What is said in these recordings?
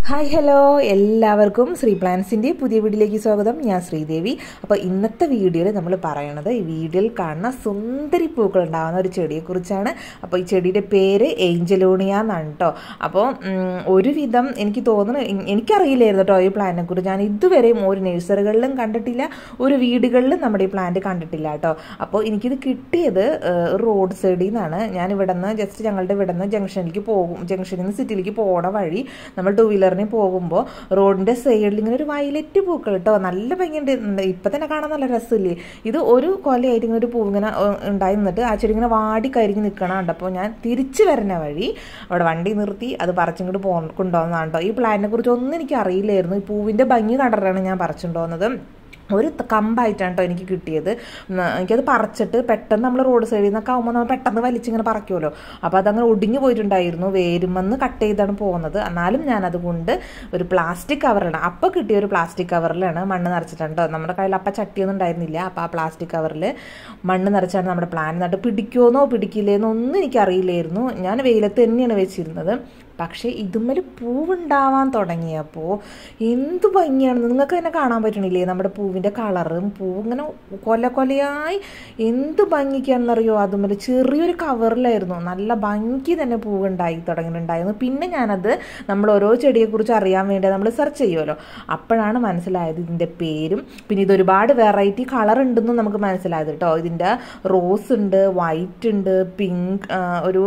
Hi hello എല്ലാവർക്കും ശ്രീ പ്ലാൻസിൻ്റെ പുതിയ വീഡിയോയിലേക്ക് സ്വാഗതം ഞാൻ ശ്രീദേവി അപ്പോൾ ഇന്നത്തെ വീഡിയോയിൽ നമ്മൾ പറയണത് ഈ വീഡിയോയിൽ കാണുന്ന സുന്ദരി പൂക്കൾ ഉണ്ടാകുന്ന ഒരു ചെടിയെക്കുറിച്ചാണ് അപ്പോൾ ഈ ചെടിയുടെ പേര് ഏഞ്ചലോണിയ എന്നാണ് കേട്ടോ അപ്പോൾ ഉം, ഒരുവിധം എനിക്ക് തോന്നുന്നു എ- എനിക്കറിയില്ലായിരുന്നു കേട്ടോ ഈ പ്ലാന്റിനെ കുറിച്ച് ഞാൻ ഇതുവരെയും ഒരു നഴ്സറികളിലും കണ്ടിട്ടില്ല ഒരു വീടുകളിലും നമ്മുടെ ഈ പ്ലാന്റ് കണ്ടിട്ടില്ല കേട്ടോ അപ്പോൾ എനിക്കിത് കിട്ടിയത് ഏഹ്, ഒരു റോഡ് സൈഡിൽ നിന്നാണ് ഞാൻ ഇവിടെ നിന്ന് ജസ്റ്റ് ഞങ്ങളുടെ ഇവിടെ നിന്ന് ജംഗ്ഷനിലേക്ക് പോകും ജംഗ്ഷനിൽ നിന്ന് സിറ്റിയിലേക്ക് പോണ വഴി നമ്മൾ ടൂ വീലറിന് പോകുമ്പോൾ റോഡിൻ്റെ സൈഡിൽ ഇങ്ങനെ ഒരു വയലറ്റ് പൂക്കൾ കേട്ടോ നല്ല ഭംഗിയുണ്ട് ഉണ്ട്. ഇപ്പം തന്നെ കാണാൻ നല്ല രസമില്ലേ ഇത് ഒരു കൊലയായിട്ട് ഇങ്ങനെ ഒരു പൂ ഇങ്ങനെ ഏഹ്, ഉണ്ടായി നിന്നിട്ട് ആ ചെടി ഇങ്ങനെ വാടി കരിഞ്ഞ് നിൽക്കണുണ്ട് അപ്പോൾ ഞാൻ തിരിച്ചു വരുന്ന വഴി അവിടെ വണ്ടി നിർത്തി അത് പറിച്ചിങ്ങോട്ട് പോ കൊണ്ടുവന്നതാണ് കേട്ടോ ഈ പ്ലാന്റിനെ കുറിച്ച് ഒന്നും എനിക്ക് അറിയില്ലായിരുന്നു ഈ പൂവിൻ്റെ ഭംഗി കണ്ടിട്ടാണ് ഞാൻ പറിച്ചുകൊണ്ടുവന്നത് ഒരു ത- കമ്പായിട്ടാണ് കേട്ടോ എനിക്ക് കിട്ടിയത് ഉം, എനിക്കത് പറിച്ചിട്ട് പെട്ടെന്ന് നമ്മൾ റോഡ് സൈഡിൽ നിന്നൊക്കെ ആകുമ്പോൾ നമ്മൾ പെട്ടെന്ന് വലിച്ചിങ്ങനെ പറിക്കുമല്ലോ അപ്പോൾ അതങ്ങനെ ഒടിഞ്ഞു പോയിട്ടുണ്ടായിരുന്നു വേരുമെന്ന് കട്ട് ചെയ്താണ് പോകുന്നത് എന്നാലും ഞാനത് കൊണ്ട് ഒരു പ്ലാസ്റ്റിക് കവറിലാണ് അപ്പോൾ കിട്ടിയ ഒരു പ്ലാസ്റ്റിക് കവറിലാണ് മണ്ണ് നിറച്ചിട്ടുണ്ട് കേട്ടോ നമ്മുടെ കയ്യിൽ അപ്പം ചട്ടിയൊന്നും ഉണ്ടായിരുന്നില്ല അപ്പോൾ ആ പ്ലാസ്റ്റിക് കവറിൽ മണ്ണ് നിറച്ചാണ് നമ്മുടെ പ്ലാൻ നട്ട് പിടിക്കുമെന്നോ പിടിക്കില്ലേന്നോ ഒന്നും എനിക്കറിയില്ലായിരുന്നു ഞാൻ വെയിലത്ത് തന്നെയാണ് വെച്ചിരുന്നത് പക്ഷേ ഇതുമ്മൽ പൂവുണ്ടാവാൻ തുടങ്ങിയപ്പോൾ എന്ത് ഭംഗിയാണെന്ന് നിങ്ങൾക്ക് തന്നെ കാണാൻ പറ്റണില്ലേ നമ്മുടെ പൂവിൻ്റെ കളറും പൂവ് ഇങ്ങനെ കൊല കൊലയായി എന്ത് ഭംഗിക്കാണെന്നറിയോ അതുമ്മൽ ചെറിയൊരു കവറിലായിരുന്നു നല്ല ഭംഗി തന്നെ പൂവുണ്ടായി തുടങ്ങിയിട്ടുണ്ടായിരുന്നു പിന്നെ ഞാനത് നമ്മൾ ഓരോ ചെടിയെക്കുറിച്ച് അറിയാൻ വേണ്ടി നമ്മൾ സെർച്ച് ചെയ്യുമല്ലോ അപ്പോഴാണ് മനസ്സിലായത് ഇതിൻ്റെ പേരും പിന്നെ ഇത് ഒരുപാട് വെറൈറ്റി കളർ ഉണ്ടെന്നും നമുക്ക് മനസ്സിലായത് കേട്ടോ ഇതിൻ്റെ റോസ് ഉണ്ട് വൈറ്റ് ഉണ്ട് പിങ്ക് ഒരു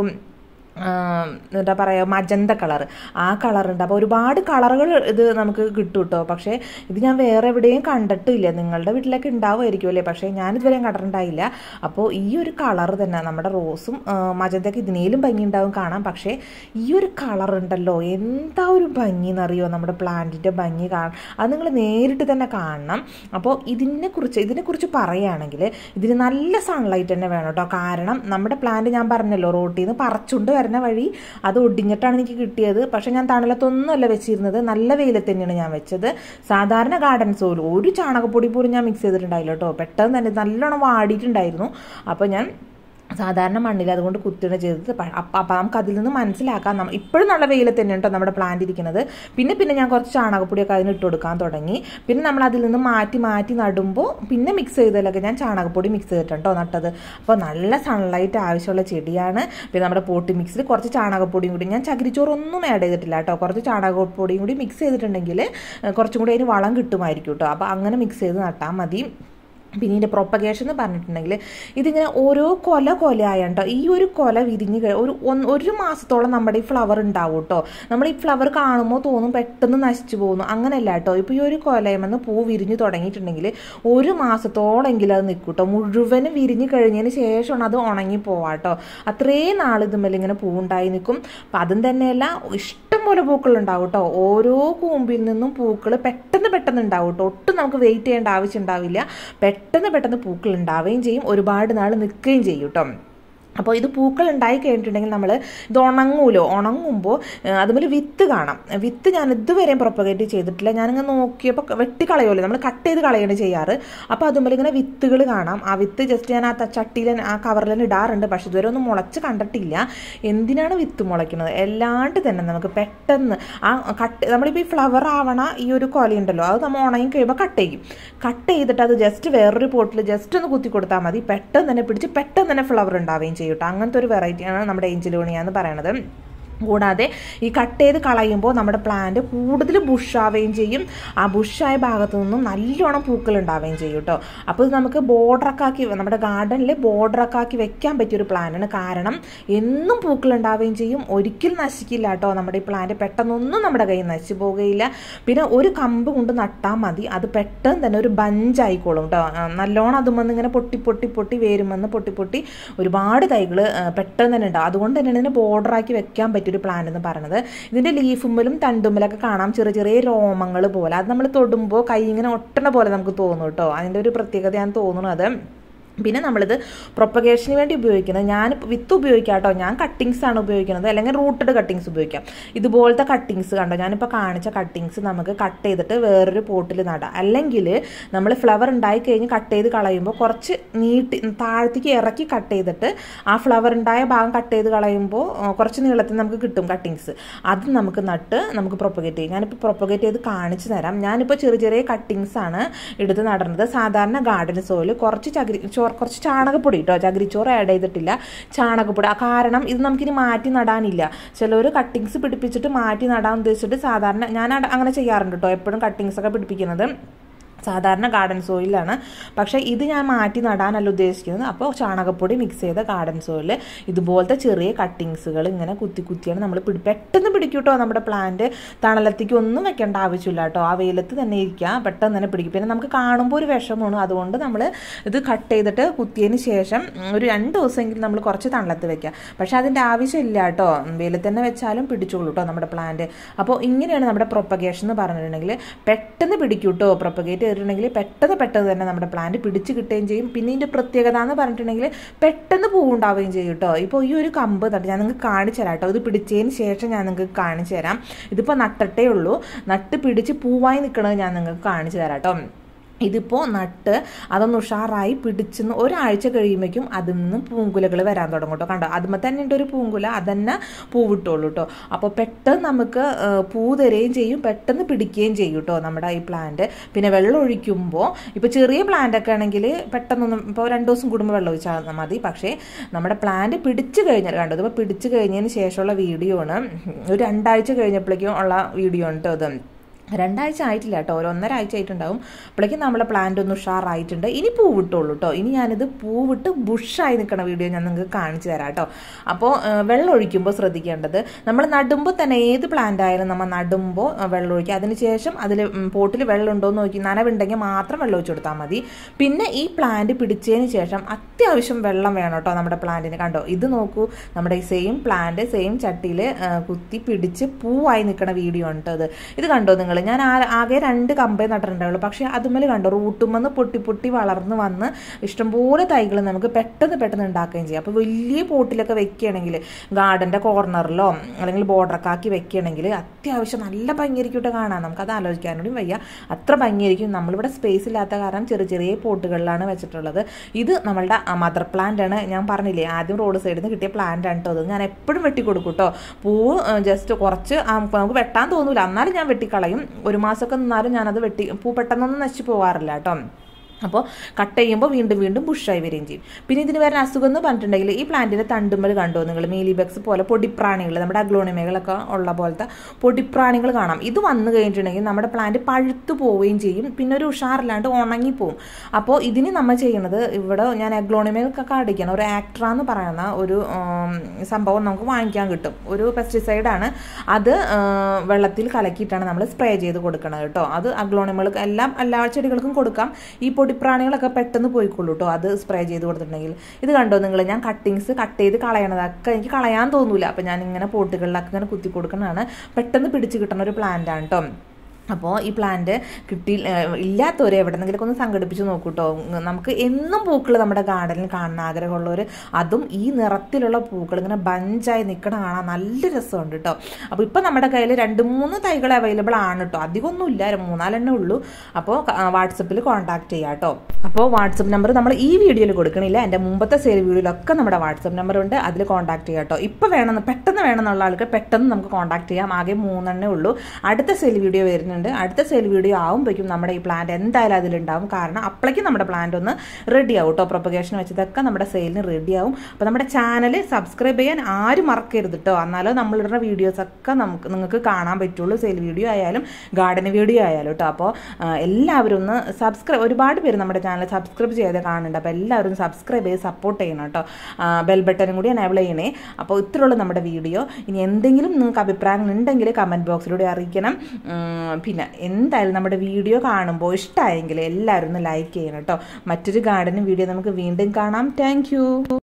ആം, എന്താ പറയുക മജന്ത കളർ ആ കളറുണ്ട് അപ്പോൾ ഒരുപാട് കളറുകൾ ഇത് നമുക്ക് കിട്ടും കേട്ടോ പക്ഷേ ഇത് ഞാൻ വേറെ എവിടെയും കണ്ടിട്ടില്ല നിങ്ങളുടെ വീട്ടിലൊക്കെ ഉണ്ടാവുമായിരിക്കും അല്ലേ പക്ഷേ ഞാനിതുവരെയും കണ്ടിട്ടുണ്ടായില്ല അപ്പോൾ ഈ ഒരു കളർ തന്നെ നമ്മുടെ റോസും ആ, മജന്തയൊക്കെ ഇതിനേലും ഭംഗി ഉണ്ടാവും കാണാം പക്ഷേ ഈ ഒരു കളർ ഉണ്ടല്ലോ എന്താ ഒരു ഭംഗി എന്നറിയോ നമ്മുടെ പ്ലാന്റിൻ്റെ ഭംഗി കാണാം അത് നിങ്ങൾ നേരിട്ട് തന്നെ കാണണം അപ്പോൾ ഇതിനെക്കുറിച്ച് ഇതിനെക്കുറിച്ച് പറയുകയാണെങ്കിൽ ഇതിന് നല്ല സൺലൈറ്റ് തന്നെ വേണം കേട്ടോ കാരണം നമ്മുടെ പ്ലാന്റ് ഞാൻ പറഞ്ഞല്ലോ റോട്ടിൽ നിന്ന് പറിച്ചുകൊണ്ട് വരുന്ന വഴി അത് ഒടിഞ്ഞിട്ടാണ് എനിക്ക് കിട്ടിയത് പക്ഷെ ഞാൻ തണലത്തൊന്നുമല്ല വെച്ചിരുന്നത് നല്ല വെയിലത്ത് തന്നെയാണ് ഞാൻ വെച്ചത് സാധാരണ ഗാർഡൻസ് പോലും ഒരു ചാണകപ്പൊടി പോലും ഞാൻ മിക്സ് ചെയ്തിട്ടുണ്ടായില്ല കേട്ടോ പെട്ടെന്ന് തന്നെ നല്ലോണം വാടിയിട്ടുണ്ടായിരുന്നു അപ്പോൾ ഞാൻ സാധാരണ മണ്ണിൽ അതുകൊണ്ട് കുത്തിയാണ് ചെയ്തത് അപ്പം അപ്പം നമുക്ക് അതിൽ നിന്ന് മനസ്സിലാക്കാം നമ്മ ഇപ്പോഴും നല്ല വെയിലത്ത് തന്നെയാണ് കേട്ടോ നമ്മുടെ പ്ലാന്റ് ഇരിക്കുന്നത് പിന്നെ പിന്നെ ഞാൻ കുറച്ച് ചാണകപ്പൊടിയൊക്കെ അതിന് ഇട്ട് കൊടുക്കാൻ തുടങ്ങി പിന്നെ നമ്മൾ അതിൽ നിന്ന് മാറ്റി മാറ്റി നടുമ്പോൾ പിന്നെ മിക്സ് ചെയ്തതിലൊക്കെ ഞാൻ ചാണകപ്പൊടി മിക്സ് ചെയ്തിട്ടുണ്ട് കേട്ടോ നട്ടത് അപ്പോൾ നല്ല സൺലൈറ്റ് ആവശ്യമുള്ള ചെടിയാണ് പിന്നെ നമ്മുടെ പോട്ടി മിക്സിൽ കുറച്ച് ചാണകപ്പൊടിയും കൂടി ഞാൻ ചകിരിച്ചോറൊന്നും ആഡ് ചെയ്തിട്ടില്ല കേട്ടോ കുറച്ച് ചാണകപ്പൊടിയും കൂടി മിക്സ് ചെയ്തിട്ടുണ്ടെങ്കിൽ ഏഹ്, കുറച്ചും കൂടി അതിന് വളം കിട്ടുമായിരിക്കും കേട്ടോ അപ്പോൾ അങ്ങനെ മിക്സ് ചെയ്ത് നട്ടാൽ മതി പിന്നെ ഇതിൻ്റെ പ്രൊപ്പഗേഷൻ എന്ന് പറഞ്ഞിട്ടുണ്ടെങ്കിൽ ഇതിങ്ങനെ ഓരോ കൊല കൊലയായാണ് കേട്ടോ ഈ ഒരു കൊല വിരിഞ്ഞ് കഴി ഒരു ഒന്ന് ഒരു മാസത്തോളം നമ്മുടെ ഈ ഫ്ലവർ ഉണ്ടാവും കേട്ടോ നമ്മൾ ഈ ഫ്ലവർ കാണുമ്പോൾ തോന്നും പെട്ടെന്ന് നശിച്ചു പോകുന്നു അങ്ങനെയല്ല കേട്ടോ ഇപ്പോൾ ഈ ഒരു കൊലയുമെന്ന് പൂ വിരിഞ്ഞ് തുടങ്ങിയിട്ടുണ്ടെങ്കിൽ ഒരു മാസത്തോളെങ്കിലും അത് നിൽക്കും കേട്ടോ മുഴുവനും വിരിഞ്ഞ് കഴിഞ്ഞതിന് ശേഷമാണ് അത് ഉണങ്ങി പോവാം കേട്ടോ അത്രയും നാൾ ഇതുമ്മൽ ഇങ്ങനെ പൂവുണ്ടായി നിൽക്കും അപ്പം അതും തന്നെയല്ല ഇഷ്ടം പോലെ പൂക്കൾ ഉണ്ടാവും കേട്ടോ ഓരോ കൂമ്പിൽ നിന്നും പൂക്കൾ പെട്ടെന്ന് പെട്ടെന്ന് ഉണ്ടാവും കേട്ടോ ഒട്ടും നമുക്ക് വെയിറ്റ് ചെയ്യേണ്ട ആവശ്യം ഉണ്ടാവില്ല പെട്ടെന്ന് പെട്ടെന്ന് പൂക്കൾ ഉണ്ടാവുകയും ചെയ്യും ഒരുപാട് നാൾ നിൽക്കുകയും ചെയ്യും കേട്ടോ അപ്പോൾ ഇത് പൂക്കൾ ഉണ്ടായി കഴിഞ്ഞിട്ടുണ്ടെങ്കിൽ നമ്മൾ ഇത് ഉണങ്ങൂലോ ഉണങ്ങുമ്പോൾ അതുപോലെ വിത്ത് കാണാം വിത്ത് ഞാൻ ഇതുവരെയും പ്രൊപ്പഗേറ്റ് ചെയ്തിട്ടില്ല ഞാനിങ്ങനെ നോക്കിയപ്പോൾ വെട്ടി കളയുമല്ലോ നമ്മൾ കട്ട് ചെയ്ത് കളയാണ് ചെയ്യാറ് അപ്പോൾ അതുപോലെ ഇങ്ങനെ വിത്തുകൾ കാണാം ആ വിത്ത് ജസ്റ്റ് ഞാൻ ആ ത- ചട്ടിയിൽ ആ കവറിൽ തന്നെ ഇടാറുണ്ട് പക്ഷെ ഇതുവരെ ഒന്നും മുളച്ച് കണ്ടിട്ടില്ല എന്തിനാണ് വിത്ത് മുളയ്ക്കുന്നത് എല്ലാണ്ട് തന്നെ നമുക്ക് പെട്ടെന്ന് ആ കട്ട് നമ്മളിപ്പോൾ ഈ ഫ്ലവർ ആവണ ഈ ഒരു കൊലയുണ്ടല്ലോ അത് നമ്മൾ ഉണങ്ങി കഴിയുമ്പോൾ കട്ട് ചെയ്യും കട്ട് ചെയ്തിട്ട് അത് ജസ്റ്റ് വേറൊരു പോട്ടിൽ ജസ്റ്റ് ഒന്ന് കുത്തി കൊടുത്താൽ മതി പെട്ടെന്ന് തന്നെ പിടിച്ച് പെട്ടെന്ന് തന്നെ ഫ്ലവർ ഉണ്ടാവുകയും ചെയ്യും കേട്ടോ അങ്ങനത്തെ ഒരു വെറൈറ്റിയാണ് നമ്മുടെ ഏഞ്ചലോണിയ എന്ന് പറയണത് കൂടാതെ ഈ കട്ട് ചെയ്ത് കളയുമ്പോൾ നമ്മുടെ പ്ലാന്റ് കൂടുതൽ ബുഷാവുകയും ചെയ്യും ആ ബുഷായ ഭാഗത്തു നിന്നും നല്ലോണം പൂക്കൾ ഉണ്ടാവുകയും ചെയ്യും കേട്ടോ അപ്പോൾ ഇത് നമുക്ക് ബോർഡറൊക്കെ ആക്കി നമ്മുടെ ഗാർഡനിൽ ബോർഡറൊക്കെ ആക്കി വെക്കാൻ പറ്റിയൊരു പ്ലാനാണ് കാരണം എന്നും പൂക്കൾ ഉണ്ടാവുകയും ചെയ്യും ഒരിക്കലും നശിക്കില്ല കേട്ടോ നമ്മുടെ ഈ പ്ലാന്റ് പെട്ടെന്നൊന്നും നമ്മുടെ കയ്യിൽ നശിച്ചു പോവുകയില്ല പിന്നെ ഒരു കമ്പ് കൊണ്ട് നട്ടാൽ മതി അത് പെട്ടെന്ന് തന്നെ ഒരു ബഞ്ചായിക്കോളും കേട്ടോ ആ, നല്ലോണം അതുമെന്ന് ഇങ്ങനെ പൊട്ടി പൊട്ടി പൊട്ടി വേരുമെന്ന് പൊട്ടി പൊട്ടി ഒരുപാട് തൈകൾ പെട്ടെന്ന് തന്നെ ഉണ്ടാവും അതുകൊണ്ട് തന്നെയാണ് ഇതിനെ ബോർഡറാക്കി വെക്കാൻ പറ്റിയൊരു പ്ലാന്റ് എന്ന് പറയുന്നത് ഇതിൻ്റെ ലീഫുമ്മലും തണ്ടുമ്മലൊക്കെ കാണാം ചെറിയ ചെറിയ രോമങ്ങൾ പോലെ അത് നമ്മൾ തൊടുമ്പോൾ കൈ ഇങ്ങനെ ഒട്ടണ പോലെ നമുക്ക് തോന്നും കേട്ടോ അതിൻ്റെ ഒരു പ്രത്യേകതയാണ് തോന്നുന്നത് പിന്നെ നമ്മളിത് പ്രൊപ്പഗേഷന് വേണ്ടി ഉപയോഗിക്കുന്നത് ഞാൻ വിത്ത് ഉപയോഗിക്കാം കേട്ടോ ഞാൻ കട്ടിങ്സ് ആണ് ഉപയോഗിക്കുന്നത് അല്ലെങ്കിൽ റൂട്ടഡ് കട്ടിങ്സ് ഉപയോഗിക്കാം ഇതുപോലത്തെ കട്ടിങ്സ് കണ്ടോ ഞാനിപ്പോൾ കാണിച്ച കട്ടിങ്സ് നമുക്ക് കട്ട് ചെയ്തിട്ട് വേറൊരു പോട്ടിൽ നടാം അല്ലെങ്കിൽ നമ്മൾ ഫ്ലവർ ഉണ്ടായി കഴിഞ്ഞ് കട്ട് ചെയ്ത് കളയുമ്പോൾ കുറച്ച് നീട്ടി താഴത്തേക്ക് ഇറക്കി കട്ട് ചെയ്തിട്ട് ആ ഫ്ലവർ ഉണ്ടായ ഭാഗം കട്ട് ചെയ്ത് കളയുമ്പോൾ കുറച്ച് നീളത്തിൽ നമുക്ക് കിട്ടും കട്ടിങ്സ് അത് നമുക്ക് നട്ട് നമുക്ക് പ്രൊപ്പഗേറ്റ് ചെയ്യും ഞാനിപ്പോൾ പ്രൊപ്പഗേറ്റ് ചെയ്ത് കാണിച്ചു തരാം ഞാനിപ്പോൾ ചെറിയ ചെറിയ കട്ടിങ്സ് ആണ് എടുത്ത് നടുന്നത് സാധാരണ ഗാർഡൻ സോയിൽ കുറച്ച് ചകിരി ചോർ കുറച്ച് ചാണകപ്പൊടി കേട്ടോ ചകിരിച്ചോറ് ആഡ് ചെയ്തിട്ടില്ല ചാണകപ്പൊടി ആ കാരണം ഇത് നമുക്കിനി മാറ്റി നടാനില്ല ചിലർ കട്ടിങ്സ് പിടിപ്പിച്ചിട്ട് മാറ്റി നടാൻ ഉദ്ദേശിച്ചിട്ട് സാധാരണ ഞാൻ അങ്ങനെ ചെയ്യാറുണ്ട് കേട്ടോ എപ്പോഴും കട്ടിങ്സ് ഒക്കെ പിടിപ്പിക്കുന്നത് സാധാരണ ഗാർഡൻ സോയിലാണ് പക്ഷേ ഇത് ഞാൻ മാറ്റി നടാനല്ല ഉദ്ദേശിക്കുന്നത് അപ്പോൾ ചാണകപ്പൊടി മിക്സ് ചെയ്ത ഗാർഡൻ സോയിൽ ഇതുപോലത്തെ ചെറിയ കട്ടിങ്സുകൾ ഇങ്ങനെ കുത്തി കുത്തിയാണ് നമ്മൾ പിടി പെട്ടെന്ന് പിടിക്കും കേട്ടോ നമ്മുടെ പ്ലാന്റ് തണലത്തേക്ക് ഒന്നും വെക്കേണ്ട ആവശ്യമില്ല കേട്ടോ ആ വെയിലത്ത് തന്നെ ഇരിക്കുക പെട്ടെന്ന് തന്നെ പിടിക്കും പിന്നെ നമുക്ക് കാണുമ്പോൾ ഒരു വിഷമമാണ് അതുകൊണ്ട് നമ്മൾ ഇത് കട്ട് ചെയ്തിട്ട് കുത്തിയതിന് ശേഷം ഒരു രണ്ട് ദിവസമെങ്കിലും നമ്മൾ കുറച്ച് തണലത്ത് വെക്കുക പക്ഷേ അതിൻ്റെ ആവശ്യമില്ല കേട്ടോ വെയിലത്ത് തന്നെ വെച്ചാലും പിടിച്ചോളൂ കേട്ടോ നമ്മുടെ പ്ലാന്റ് അപ്പോൾ ഇങ്ങനെയാണ് നമ്മുടെ പ്രൊപ്പഗേഷൻ എന്ന് പറഞ്ഞിട്ടുണ്ടെങ്കിൽ പെട്ടെന്ന് പിടിക്കും കേട്ടോ പ്രൊപ്പഗേറ്റ് ചെയ്തിട്ടുണ്ടെങ്കിൽ പെട്ടെന്ന് പെട്ടെന്ന് തന്നെ നമ്മുടെ പ്ലാന്റ് പിടിച്ച് കിട്ടുകയും ചെയ്യും പിന്നെ ഇതിൻ്റെ പ്രത്യേകത എന്ന് പറഞ്ഞിട്ടുണ്ടെങ്കിൽ പെട്ടെന്ന് പൂവുണ്ടാവുകയും ചെയ്യും കേട്ടോ ഇപ്പോൾ ഈ ഒരു കമ്പ് തട്ട് ഞാൻ നിങ്ങൾക്ക് കാണിച്ചു തരാം കേട്ടോ ഇത് പിടിച്ചതിന് ശേഷം ഞാൻ നിങ്ങൾക്ക് കാണിച്ചു തരാം ഇതിപ്പോൾ നട്ടിട്ടേ ഉള്ളൂ നട്ട് പിടിച്ച് പൂവായി നിൽക്കണത് ഞാൻ നിങ്ങൾക്ക് കാണിച്ചു തരാം കേട്ടോ ഇതിപ്പോൾ നട്ട് അതൊന്ന് ഉഷാറായി പിടിച്ചെന്ന് ഒരാഴ്ച കഴിയുമ്പോഴേക്കും അതിൽ നിന്ന് പൂങ്കുലകൾ വരാൻ തുടങ്ങും കേട്ടോ കണ്ടോ അതുമ്പോൾ തന്നെ ഉണ്ട് ഒരു പൂങ്കുല അതന്നെ പൂവിട്ടുള്ളൂ കേട്ടോ അപ്പോൾ പെട്ടെന്ന് നമുക്ക് പൂ തരുകയും ചെയ്യും പെട്ടെന്ന് പിടിക്കുകയും ചെയ്യും കേട്ടോ നമ്മുടെ ഈ പ്ലാന്റ് പിന്നെ വെള്ളം ഒഴിക്കുമ്പോൾ ഇപ്പോൾ ചെറിയ പ്ലാന്റ് ഒക്കെ ആണെങ്കിൽ പെട്ടെന്നൊന്നും ഇപ്പോൾ രണ്ട് ദിവസം കൂടുമ്പോൾ വെള്ളം ഒഴിച്ചാൽ മതി പക്ഷേ നമ്മുടെ പ്ലാന്റ് പിടിച്ചു കഴിഞ്ഞാൽ കണ്ടോ ഇതിപ്പോൾ പിടിച്ചു കഴിഞ്ഞതിന് ശേഷമുള്ള വീഡിയോ ആണ് ഒരു രണ്ടാഴ്ച കഴിഞ്ഞപ്പോഴേക്കും ഉള്ള വീഡിയോ ഉണ്ട് ഇത് രണ്ടാഴ്ച ആയിട്ടില്ല കേട്ടോ ഒരു ഒന്നര ആഴ്ച ആയിട്ടുണ്ടാവും അപ്പോഴേക്കും നമ്മളെ പ്ലാന്റ് ഒന്ന് ഉഷാറായിട്ടുണ്ട് ഇനി പൂവിട്ടുള്ളൂ കേട്ടോ ഇനി ഞാനിത് പൂവിട്ട് ബുഷായി നിൽക്കുന്ന വീഡിയോ ഞാൻ നിങ്ങൾക്ക് കാണിച്ചു തരാം കേട്ടോ അപ്പോൾ വെള്ളം ഒഴിക്കുമ്പോൾ ശ്രദ്ധിക്കേണ്ടത് നമ്മൾ നടുമ്പോൾ തന്നെ ഏത് പ്ലാന്റ് ആയാലും നമ്മൾ നടുമ്പോൾ വെള്ളം ഒഴിക്കുക അതിനുശേഷം അതിൽ പോട്ടിൽ വെള്ളം ഉണ്ടോ എന്ന് നോക്കി നനവുണ്ടെങ്കിൽ മാത്രം വെള്ളം ഒഴിച്ചു കൊടുത്താൽ മതി പിന്നെ ഈ പ്ലാന്റ് പിടിച്ചതിന് ശേഷം അത്യാവശ്യം വെള്ളം വേണം കേട്ടോ നമ്മുടെ പ്ലാന്റിന് കണ്ടോ ഇത് നോക്കൂ നമ്മുടെ ഈ സെയിം പ്ലാന്റ് സെയിം ചട്ടിയിൽ കുത്തി പിടിച്ച് പൂവായി നിൽക്കുന്ന വീഡിയോ ഉണ്ട് ഇത് ഇത് കണ്ടോ നിങ്ങൾ ഞാൻ ആകെ രണ്ട് കമ്പേ നട്ടിട്ടുണ്ടാവുള്ളൂ പക്ഷേ അതുമേൽ കണ്ടോ റൂട്ടുമെന്ന് പൊട്ടി പൊട്ടി വളർന്ന് വന്ന് ഇഷ്ടംപോലെ തൈകൾ നമുക്ക് പെട്ടെന്ന് പെട്ടെന്ന് ഉണ്ടാക്കുകയും ചെയ്യാം അപ്പോൾ വലിയ പോട്ടിലൊക്കെ വെക്കുകയാണെങ്കിൽ ഗാർഡൻ്റെ കോർണറിലോ അല്ലെങ്കിൽ ബോർഡറൊക്കെ ആക്കി വെക്കുകയാണെങ്കിൽ അത്യാവശ്യം നല്ല ഭംഗിയായിരിക്കും കാണാം നമുക്കത് ആലോചിക്കാനും വയ്യ അത്ര ഭംഗിയായിരിക്കും നമ്മളിവിടെ സ്പേസ് ഇല്ലാത്ത കാരണം ചെറിയ ചെറിയ പോട്ടുകളിലാണ് വെച്ചിട്ടുള്ളത് ഇത് നമ്മളുടെ മദർ പ്ലാന്റ് ആണ് ഞാൻ പറഞ്ഞില്ലേ ആദ്യം റോഡ് സൈഡിൽ നിന്ന് കിട്ടിയ പ്ലാന്റ് ആണ് കേട്ടോ അത് ഞാൻ എപ്പോഴും വെട്ടി കൊടുക്കും കേട്ടോ പൂവ് ജസ്റ്റ് കുറച്ച് നമുക്ക് വെട്ടാൻ തോന്നൂല എന്നാലും ഞാൻ വെട്ടിക്കളയും ഒരു മാസമൊക്കെ നിന്നാലും ഞാനത് വെട്ടി പൂ പെട്ടെന്നൊന്നും നശിച്ചു പോകാറില്ല കേട്ടോ അപ്പോൾ കട്ട് ചെയ്യുമ്പോൾ വീണ്ടും വീണ്ടും ബുഷായി വരികയും ചെയ്യും പിന്നെ ഇതിന് വരുന്ന അസുഖം എന്ന് പറഞ്ഞിട്ടുണ്ടെങ്കിൽ ഈ പ്ലാന്റിൻ്റെ തണ്ടുമ്പൽ കണ്ടോ നിങ്ങൾ മീലിബക്സ് പോലെ പൊടിപ്രാണികൾ നമ്മുടെ അഗ്ലോണിമകളൊക്കെ ഉള്ള പോലത്തെ പൊടിപ്രാണികൾ കാണാം ഇത് വന്നു കഴിഞ്ഞിട്ടുണ്ടെങ്കിൽ നമ്മുടെ പ്ലാന്റ് പഴുത്തു പോവുകയും ചെയ്യും പിന്നെ ഒരു ഉഷാറില്ലാണ്ട് ഉണങ്ങിപ്പോവും അപ്പോൾ ഇതിന് നമ്മൾ ചെയ്യുന്നത് ഇവിടെ ഞാൻ അഗ്ലോണിമകൾക്കൊക്കെ അടിക്കണം ഒരു ആക്ട്ര എന്ന് പറയുന്ന ഒരു സംഭവം നമുക്ക് വാങ്ങിക്കാൻ കിട്ടും ഒരു പെസ്റ്റിസൈഡാണ് അത് വെള്ളത്തിൽ കലക്കിയിട്ടാണ് നമ്മൾ സ്പ്രേ ചെയ്ത് കൊടുക്കുന്നത് കേട്ടോ അത് അഗ്ലോണിമകൾക്ക് എല്ലാം എല്ലാ ചെടികൾക്കും കൊടുക്കാം ഈ പൊടി പൊടിപ്രാണികളൊക്കെ പെട്ടെന്ന് പോയിക്കൊള്ളൂ കേട്ടോ അത് സ്പ്രേ ചെയ്ത് കൊടുത്തിട്ടുണ്ടെങ്കിൽ ഇത് കണ്ടോ നിങ്ങൾ ഞാൻ കട്ടിങ്സ് കട്ട് ചെയ്ത് കളയണതൊക്കെ എനിക്ക് കളയാൻ തോന്നൂല അപ്പം ഞാൻ ഇങ്ങനെ പോട്ടുകളിലൊക്കെ ഇങ്ങനെ കുത്തി കൊടുക്കുന്നതാണ് പെട്ടെന്ന് പിടിച്ച് കിട്ടുന്ന ഒരു പ്ലാന്റ് ആണ് കേട്ടോ അപ്പോൾ ഈ പ്ലാന്റ് കിട്ടി ഇല്ലാത്തവരെ എവിടെന്നെങ്കിലൊക്കെ ഒന്ന് സംഘടിപ്പിച്ച് നോക്കൂ കേട്ടോ നമുക്ക് എന്നും പൂക്കൾ നമ്മുടെ ഗാർഡനിൽ കാണുന്ന ആഗ്രഹമുള്ളവർ അതും ഈ നിറത്തിലുള്ള പൂക്കൾ ഇങ്ങനെ ബഞ്ചായി നിൽക്കണ കാണാൻ നല്ല രസമുണ്ട് കേട്ടോ അപ്പോൾ ഇപ്പം നമ്മുടെ കയ്യിൽ രണ്ട് മൂന്ന് തൈകൾ അവൈലബിൾ ആണ് കേട്ടോ അധികമൊന്നുമില്ല മൂന്നാലെണ്ണേ ഉള്ളൂ അപ്പോൾ വാട്സപ്പിൽ കോൺടാക്ട് ചെയ്യാം കേട്ടോ അപ്പോൾ വാട്സപ്പ് നമ്പർ നമ്മൾ ഈ വീഡിയോയിൽ കൊടുക്കണില്ല എൻ്റെ മുമ്പത്തെ സെയിൽ വീഡിയോയിലൊക്കെ നമ്മുടെ വാട്സപ്പ് നമ്പർ ഉണ്ട് അതിൽ കോൺടാക്ട് ചെയ്യാം കേട്ടോ ഇപ്പോൾ വേണമെന്ന് പെട്ടെന്ന് വേണമെന്നുള്ള ആൾക്ക് പെട്ടെന്ന് നമുക്ക് കോൺടാക്ട് ചെയ്യാം ആകെ മൂന്നെണ്ണേ ഉള്ളൂ അടുത്ത സെയിൽ വീഡിയോ വരുന്നുണ്ട് അടുത്ത സെയിൽ വീഡിയോ ആകുമ്പോഴേക്കും നമ്മുടെ ഈ പ്ലാന്റ് എന്തായാലും അതിലുണ്ടാവും കാരണം അപ്പോഴേക്കും നമ്മുടെ പ്ലാന്റ് ഒന്ന് റെഡി ആവും കേട്ടോ പ്രൊപ്പഗേഷൻ വെച്ചതൊക്കെ നമ്മുടെ സെയിലിന് റെഡി ആവും അപ്പോൾ നമ്മുടെ ചാനൽ സബ്സ്ക്രൈബ് ചെയ്യാൻ ആരും മറക്കരുത് കേട്ടോ എന്നാലോ നമ്മളിടുന്ന വീഡിയോസൊക്കെ നമുക്ക് നിങ്ങൾക്ക് കാണാൻ പറ്റുള്ളൂ സെയിൽ വീഡിയോ ആയാലും ഗാർഡൻ വീഡിയോ ആയാലും കേട്ടോ അപ്പോൾ എല്ലാവരും ഒന്ന് സബ്സ്ക്രൈബ് ഒരുപാട് പേര് നമ്മുടെ ചാനൽ സബ്സ്ക്രൈബ് ചെയ്ത് കാണുന്നുണ്ട് അപ്പോൾ എല്ലാവരും സബ്സ്ക്രൈബ് ചെയ്ത് സപ്പോർട്ട് ചെയ്യണം കേട്ടോ ബെൽ ബട്ടനും കൂടി എനേബിൾ ചെയ്യണേ അപ്പോൾ ഇത്രയുള്ള നമ്മുടെ വീഡിയോ ഇനി എന്തെങ്കിലും നിങ്ങൾക്ക് അഭിപ്രായങ്ങൾ ഉണ്ടെങ്കിൽ കമൻറ്റ് ബോക്സിലൂടെ അറിയിക്കണം പിന്നെ എന്തായാലും നമ്മുടെ വീഡിയോ കാണുമ്പോൾ ഇഷ്ടമായെങ്കിൽ എല്ലാവരും ഒന്ന് ലൈക്ക് ചെയ്യണം കേട്ടോ മറ്റൊരു ഗാർഡനും വീഡിയോ നമുക്ക് വീണ്ടും കാണാം താങ്ക്